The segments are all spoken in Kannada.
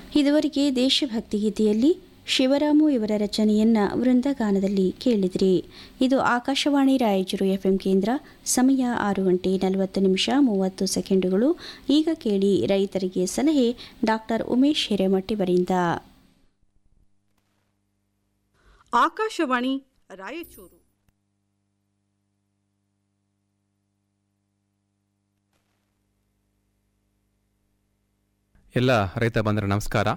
ಇದುವರೆಗೆ ದೇಶಭಕ್ತಿ ಗೀತೆಯಲ್ಲಿ ಶಿವರಾಮು ಇವರ ರಚನೆಯನ್ನ ವೃಂದಗಾನದಲ್ಲಿ ಕೇಳಿದ್ರಿ ಇದು ಆಕಾಶವಾಣಿ ರಾಯಚೂರು ಎಫ್ಎಂ ಕೇಂದ್ರ ಸಮಯ ಆರು ಗಂಟೆ ನಲವತ್ತು ನಿಮಿಷ ಮೂವತ್ತು ಸೆಕೆಂಡುಗಳು ಈಗ ಕೇಳಿ ರೈತರಿಗೆ ಸಲಹೆ ಡಾಕ್ಟರ್ ಉಮೇಶ್ ಹಿರೇಮಟ್ಟಿವರಿಂದ ಆಕಾಶವಾಣಿ ರಾಯಚೂರು ಎಲ್ಲ ರೈತ ಬಂದರೆ ನಮಸ್ಕಾರ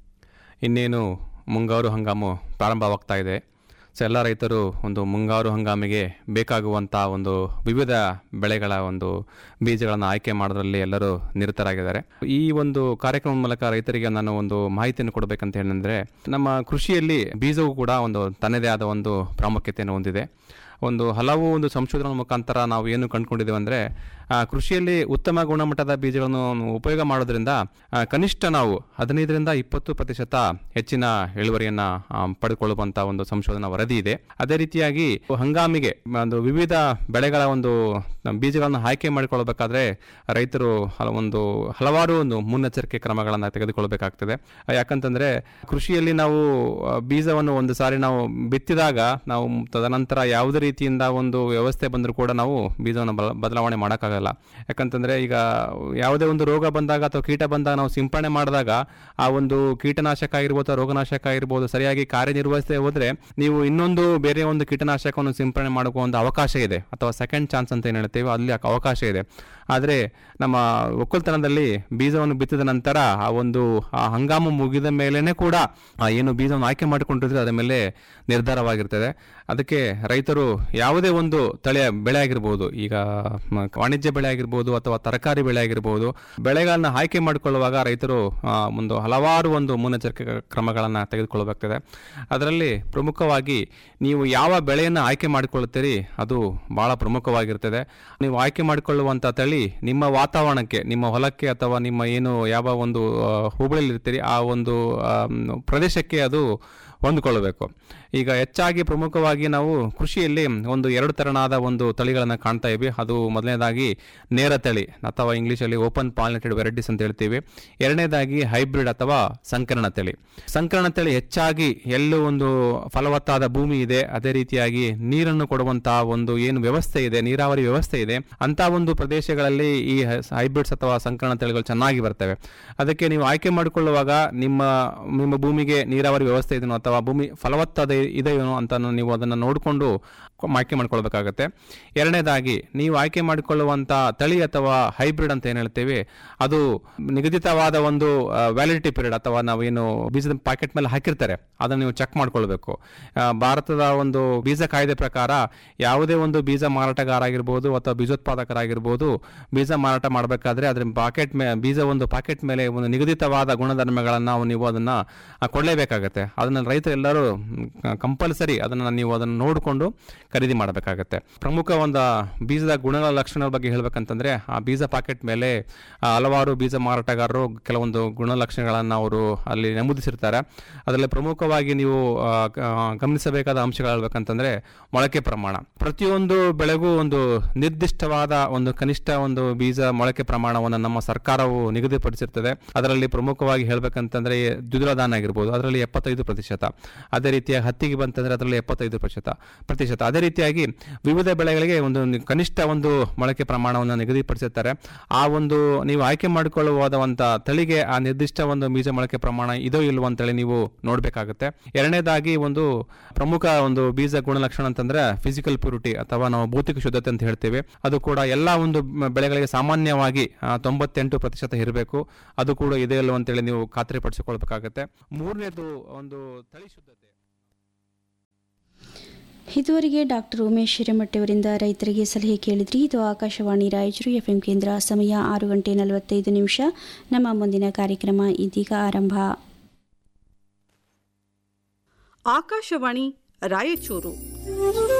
ಇನ್ನೇನು ಮುಂಗಾರು ಹಂಗಾಮು ಪ್ರಾರಂಭವಾಗ್ತಾ ಇದೆ ಸೊ ಎಲ್ಲ ರೈತರು ಒಂದು ಮುಂಗಾರು ಹಂಗಾಮಿಗೆ ಬೇಕಾಗುವಂಥ ಒಂದು ವಿವಿಧ ಬೆಳೆಗಳ ಒಂದು ಬೀಜಗಳನ್ನು ಆಯ್ಕೆ ಮಾಡೋದ್ರಲ್ಲಿ ಎಲ್ಲರೂ ನಿರತರಾಗಿದ್ದಾರೆ ಈ ಒಂದು ಕಾರ್ಯಕ್ರಮದ ಮೂಲಕ ರೈತರಿಗೆ ನಾನು ಒಂದು ಮಾಹಿತಿಯನ್ನು ಕೊಡಬೇಕಂತ ಏನಂದರೆ ನಮ್ಮ ಕೃಷಿಯಲ್ಲಿ ಬೀಜವು ಕೂಡ ಒಂದು ತನ್ನದೇ ಆದ ಒಂದು ಪ್ರಾಮುಖ್ಯತೆಯನ್ನು ಹೊಂದಿದೆ ಒಂದು ಹಲವು ಒಂದು ಸಂಶೋಧನೆ ಮುಖಾಂತರ ನಾವು ಏನು ಕಂಡುಕೊಂಡಿದ್ದೇವೆ ಅಂದರೆ ಕೃಷಿಯಲ್ಲಿ ಉತ್ತಮ ಗುಣಮಟ್ಟದ ಬೀಜಗಳನ್ನು ಉಪಯೋಗ ಮಾಡೋದ್ರಿಂದ ಆ, ಕನಿಷ್ಠ ನಾವು ಹದಿನೈದರಿಂದ ಇಪ್ಪತ್ತು ಪ್ರತಿಶತ ಹೆಚ್ಚಿನ ಇಳುವರಿಯನ್ನು ಪಡೆದುಕೊಳ್ಳುವಂಥ ಒಂದು ಸಂಶೋಧನಾ ವರದಿ ಇದೆ ಅದೇ ರೀತಿಯಾಗಿ ಹಂಗಾಮಿಗೆ ಒಂದು ವಿವಿಧ ಬೆಳೆಗಳ ಒಂದು ಬೀಜಗಳನ್ನು ಆಯ್ಕೆ ಮಾಡಿಕೊಳ್ಳಬೇಕಾದ್ರೆ ರೈತರು ಹಲ- ಒಂದು ಹಲವಾರು ಒಂದು ಮುನ್ನೆಚ್ಚರಿಕೆ ಕ್ರಮಗಳನ್ನು ತೆಗೆದುಕೊಳ್ಬೇಕಾಗ್ತದೆ ಆ, ಯಾಕಂತಂದ್ರೆ ಕೃಷಿಯಲ್ಲಿ ನಾವು ಆ, ಬೀಜವನ್ನು ಒಂದು ಸಾರಿ ನಾವು ಬಿತ್ತಿದಾಗ ನಾವು ತದನಂತರ ಯಾವುದೇ ರೀತಿಯಿಂದ ಒಂದು ವ್ಯವಸ್ಥೆ ಬಂದರೂ ಕೂಡ ನಾವು ಬೀಜವನ್ನು ಬಲ- ಬದಲಾವಣೆ ಮಾಡೋಕ್ಕಾಗಲ್ಲ ಯಾಕಂತಂದ್ರೆ ಈಗ ಯಾವುದೇ ಒಂದು ರೋಗ ಬಂದಾಗ ಅಥವಾ ಕೀಟ ಬಂದಾಗ ನಾವು ಸಿಂಪಡಣೆ ಮಾಡಿದಾಗ ಆ ಒಂದು ಕೀಟನಾಶಕ ಆಗಿರ್ಬೋದು ಅಥವಾ ರೋಗನಾಶಕ ಆಗಿರ್ಬೋದು ಸರಿಯಾಗಿ ಕಾರ್ಯನಿರ್ವಹಿಸದೆ ಹೋದ್ರೆ ನೀವು ಇನ್ನೊಂದು ಬೇರೆ ಒಂದು ಕೀಟನಾಶಕವನ್ನು ಸಿಂಪಡಣೆ ಮಾಡೋಕೆ ಒಂದು ಅವಕಾಶ ಇದೆ ಅಥವಾ ಸೆಕೆಂಡ್ ಚಾನ್ಸ್ ಅಂತ ಏನು ಹೇಳ್ತೇವೆ ಅಲ್ಲಿ ಆ ಅವಕಾಶ ಇದೆ ಆದರೆ ನಮ್ಮ ಒಕ್ಕಲ್ತನದಲ್ಲಿ ಬೀಜವನ್ನು ಬಿತ್ತಿದ ನಂತರ ಆ ಒಂದು ಆ ಹಂಗಾಮು ಮುಗಿದ ಮೇಲೇ ಕೂಡ ಆ ಏನು ಬೀಜವನ್ನು ಆಯ್ಕೆ ಮಾಡಿಕೊಂಡಿದ್ರೆ ಅದರ ಮೇಲೆ ನಿರ್ಧಾರವಾಗಿರ್ತದೆ ಅದಕ್ಕೆ ರೈತರು ಯಾವುದೇ ಒಂದು ತಳಿಯ ಬೆಳೆ ಆಗಿರ್ಬೋದು ಈಗ ಮ- ವಾಣಿಜ್ಯ ಬೆಳೆ ಆಗಿರ್ಬೋದು ಅಥವಾ ತರಕಾರಿ ಬೆಳೆ ಆಗಿರ್ಬೋದು ಬೆಳೆಗಳನ್ನ ಆಯ್ಕೆ ಮಾಡಿಕೊಳ್ಳುವಾಗ ರೈತರು ಆ, ಒಂದು ಹಲವಾರು ಒಂದು ಮುನ್ನೆಚ್ಚರಿಕೆ ಕ್ರಮಗಳನ್ನು ತೆಗೆದುಕೊಳ್ಳಬೇಕಾಗ್ತದೆ ಅದರಲ್ಲಿ ಪ್ರಮುಖವಾಗಿ ನೀವು ಯಾವ ಬೆಳೆಯನ್ನು ಆಯ್ಕೆ ಮಾಡಿಕೊಳ್ಳುತ್ತೀರಿ ಅದು ಬಹಳ ಪ್ರಮುಖವಾಗಿರ್ತದೆ ನೀವು ಆಯ್ಕೆ ಮಾಡಿಕೊಳ್ಳುವಂಥ ತಳಿ ನಿಮ್ಮ ವಾತಾವರಣಕ್ಕೆ ನಿಮ್ಮ ಹೊಲಕ್ಕೆ ಅಥವಾ ನಿಮ್ಮ ಏನು ಯಾವ ಒಂದು ಆ, ಹೋಬಳಿಯಲ್ಲಿ ಇರ್ತೀರಿ ಆ ಒಂದು ಆ, ಮ್, ಪ್ರದೇಶಕ್ಕೆ ಅದು ಹೊಂದಿಕೊಳ್ಳಬೇಕು ಈಗ ಹೆಚ್ಚಾಗಿ ಪ್ರಮುಖವಾಗಿ ನಾವು ಕೃಷಿಯಲ್ಲಿ ಒಂದು ಎರಡು ತೆರನಾದ ಒಂದು ತಳಿಗಳನ್ನು ಕಾಣ್ತಾ ಇವಿ ಅದು ಮೊದಲನೇದಾಗಿ ನೇರ ತಳಿ ಅಥವಾ ಇಂಗ್ಲೀಷಲ್ಲಿ ಓಪನ್ ಪಾಲಿನೇಟೆಡ್ ವೆರೈಟೀಸ್ ಅಂತ ಹೇಳ್ತೀವಿ ಎರಡನೇದಾಗಿ ಹೈಬ್ರಿಡ್ ಅಥವಾ ಸಂಕರಣ ತಳಿ ಸಂಕರಣ ತಳಿ ಹೆಚ್ಚಾಗಿ ಎಲ್ಲೂ ಒಂದು ಫಲವತ್ತಾದ ಭೂಮಿ ಇದೆ ಅದೇ ರೀತಿಯಾಗಿ ನೀರನ್ನು ಕೊಡುವಂತಹ ಒಂದು ಏನು ವ್ಯವಸ್ಥೆ ಇದೆ ನೀರಾವರಿ ವ್ಯವಸ್ಥೆ ಇದೆ ಅಂತ ಒಂದು ಪ್ರದೇಶಗಳಲ್ಲಿ ಈ ಹೈಬ್ರಿಡ್ಸ್ ಅಥವಾ ಸಂಕರಣ ತಳಿಗಳು ಚೆನ್ನಾಗಿ ಬರ್ತವೆ ಅದಕ್ಕೆ ನೀವು ಆಯ್ಕೆ ಮಾಡಿಕೊಳ್ಳುವಾಗ ನಿಮ್ಮ ನಿಮ್ಮ ಭೂಮಿಗೆ ನೀರಾವರಿ ವ್ಯವಸ್ಥೆ ಇದೆಯೋ ಅಥವಾ ಭೂಮಿ ಫಲವತ್ತಾದ ಇದೆಯೋ ಅಂತ ನೀವು ಅದನ್ನು ನೋಡಿಕೊಂಡು ಆಯ್ಕೆ ಮಾಡ್ಕೊಳ್ಬೇಕಾಗತ್ತೆ ಎರಡನೇದಾಗಿ ನೀವು ಆಯ್ಕೆ ಮಾಡಿಕೊಳ್ಳುವಂಥ ತಳಿ ಅಥವಾ ಹೈಬ್ರಿಡ್ ಅಂತ ಏನು ಹೇಳ್ತೇವೆ ಅದು ನಿಗದಿತವಾದ ಒಂದು ವ್ಯಾಲಿಡಿಟಿ ಪೀರಿಯಡ್ ಅಥವಾ ನಾವೇನು ಬೀಜದ ಪ್ಯಾಕೆಟ್ ಮೇಲೆ ಹಾಕಿರ್ತಾರೆ ಅದನ್ನು ನೀವು ಚೆಕ್ ಮಾಡ್ಕೊಳ್ಬೇಕು ಆ, ಭಾರತದ ಒಂದು ಬೀಜ ಕಾಯ್ದೆ ಪ್ರಕಾರ ಯಾವುದೇ ಒಂದು ಬೀಜ ಮಾರಾಟಗಾರ ಆಗಿರ್ಬೋದು ಅಥವಾ ಬೀಜೋತ್ಪಾದಕರಾಗಿರ್ಬೋದು ಬೀಜ ಮಾರಾಟ ಮಾಡಬೇಕಾದ್ರೆ ಅದ್ರ ಪಾಕೆಟ್ ಮೇ ಬೀಜ ಒಂದು ಪಾಕೆಟ್ ಮೇಲೆ ಒಂದು ನಿಗದಿತವಾದ ಗುಣಧರ್ಮಗಳನ್ನು ನಾವು ನೀವು ಅದನ್ನು ಕೊಡಲೇಬೇಕಾಗತ್ತೆ ಅದನ್ನು ರೈತರು ಎಲ್ಲರೂ ಕಂಪಲ್ಸರಿ ಅದನ್ನು ನೀವು ಅದನ್ನು ನೋಡಿಕೊಂಡು ಖರೀದಿ ಮಾಡಬೇಕಾಗತ್ತೆ ಪ್ರಮುಖ ಒಂದು ಬೀಜದ ಗುಣ ಲಕ್ಷಣಗಳ ಬಗ್ಗೆ ಹೇಳ್ಬೇಕಂತಂದ್ರೆ ಆ ಬೀಜ ಪಾಕೆಟ್ ಮೇಲೆ ಆ, ಹಲವಾರು ಬೀಜ ಮಾರಾಟಗಾರರು ಕೆಲವೊಂದು ಗುಣಲಕ್ಷಣಗಳನ್ನು ಅವರು ಅಲ್ಲಿ ನಮೂದಿಸಿರ್ತಾರೆ ಅದರಲ್ಲಿ ಪ್ರಮುಖವಾಗಿ ನೀವು ಆ, ಗ- ಆ, ಗಮನಿಸಬೇಕಾದ ಅಂಶಗಳು ಹೇಳ್ಬೇಕಂತಂದ್ರೆ ಮೊಳಕೆ ಪ್ರಮಾಣ ಪ್ರತಿಯೊಂದು ಬೆಳೆಗೂ ಒಂದು ನಿರ್ದಿಷ್ಟವಾದ ಒಂದು ಕನಿಷ್ಠ ಒಂದು ಬೀಜ ಮೊಳಕೆ ಪ್ರಮಾಣವನ್ನು ನಮ್ಮ ಸರ್ಕಾರವು ನಿಗದಿಪಡಿಸಿರ್ತದೆ ಅದರಲ್ಲಿ ಪ್ರಮುಖವಾಗಿ ಹೇಳ್ಬೇಕಂತಂದ್ರೆ ದ್ವಿದಳ ಧಾನ್ಯ ಆಗಿರ್ಬೋದು ಅದರಲ್ಲಿ ಎಪ್ಪತ್ತೈದು ಪ್ರತಿಶತ ಅದೇ ರೀತಿಯಾಗಿ ಹತ್ತಿಗೆ ಬಂತಂದ್ರೆ ಅದರಲ್ಲಿ ಎಪ್ಪತ್ತೈದು ಪ್ರತಿಶತ ಪ್ರತಿಶತ ಅದೇ ರೀತಿಯಾಗಿ ವಿವಿಧ ಬೆಳೆಗಳಿಗೆ ಒಂದು ನಿ- ಕನಿಷ್ಠ ಒಂದು ಮೊಳಕೆ ಪ್ರಮಾಣವನ್ನು ನಿಗದಿಪಡಿಸಿರ್ತಾರೆ ಆ ಒಂದು ನೀವು ಆಯ್ಕೆ ಮಾಡಿಕೊಳ್ಳುವುದಂತ ತಳಿಗೆ ಆ ನಿರ್ದಿಷ್ಟ ಒಂದು ಬೀಜ ಮೊಳಕೆ ಪ್ರಮಾಣ ಇದೋ ಇಲ್ವೋ ಅಂತೇಳಿ ನೀವು ನೋಡಬೇಕಾಗುತ್ತೆ ಎರಡನೇದಾಗಿ ಒಂದು ಪ್ರಮುಖ ಒಂದು ಬೀಜ ಗುಣಲಕ್ಷಣ ಅಂತಂದ್ರೆ ಫಿಸಿಕಲ್ ಪ್ಯೂರಿಟಿ ಅಥವಾ ನಾವು ಭೌತಿಕ ಶುದ್ಧತೆ ಅಂತ ಹೇಳ್ತೇವೆ ಅದು ಕೂಡ ಎಲ್ಲ ಒಂದು ಮ- ಬೆಳೆಗಳಿಗೆ ಸಾಮಾನ್ಯವಾಗಿ ಆ, ತೊಂಬತ್ತೆಂಟು ಪ್ರತಿಶತ ಇರಬೇಕು ಅದು ಕೂಡ ಇದೆ ಇಲ್ವೋ ಅಂತೇಳಿ ನೀವು ಖಾತ್ರಿಪಡಿಸಿಕೊಳ್ಬೇಕಾಗತ್ತೆ ಮೂರನೇದು ಒಂದು ತಳಿ ಶುದ್ಧತೆ ಇದುವರೆಗೆ ಡಾಕ್ಟರ್ ಉಮೇಶ್ ಹಿರೇಮಟ್ಟಿಯವರಿಂದ ರೈತರಿಗೆ ಸಲಹೆ ಕೇಳಿದ್ರಿ ಇದು ಆಕಾಶವಾಣಿ ರಾಯಚೂರು ಎಫ್ಎಂ ಕೇಂದ್ರ ಸಮಯ ಆರು ಗಂಟೆ ನಲವತ್ತೈದು ನಿಮಿಷ ನಮ್ಮ ಮುಂದಿನ ಕಾರ್ಯಕ್ರಮ ಇದೀಗ ಆರಂಭ ಆಕಾಶವಾಣಿ ರಾಯಚೂರು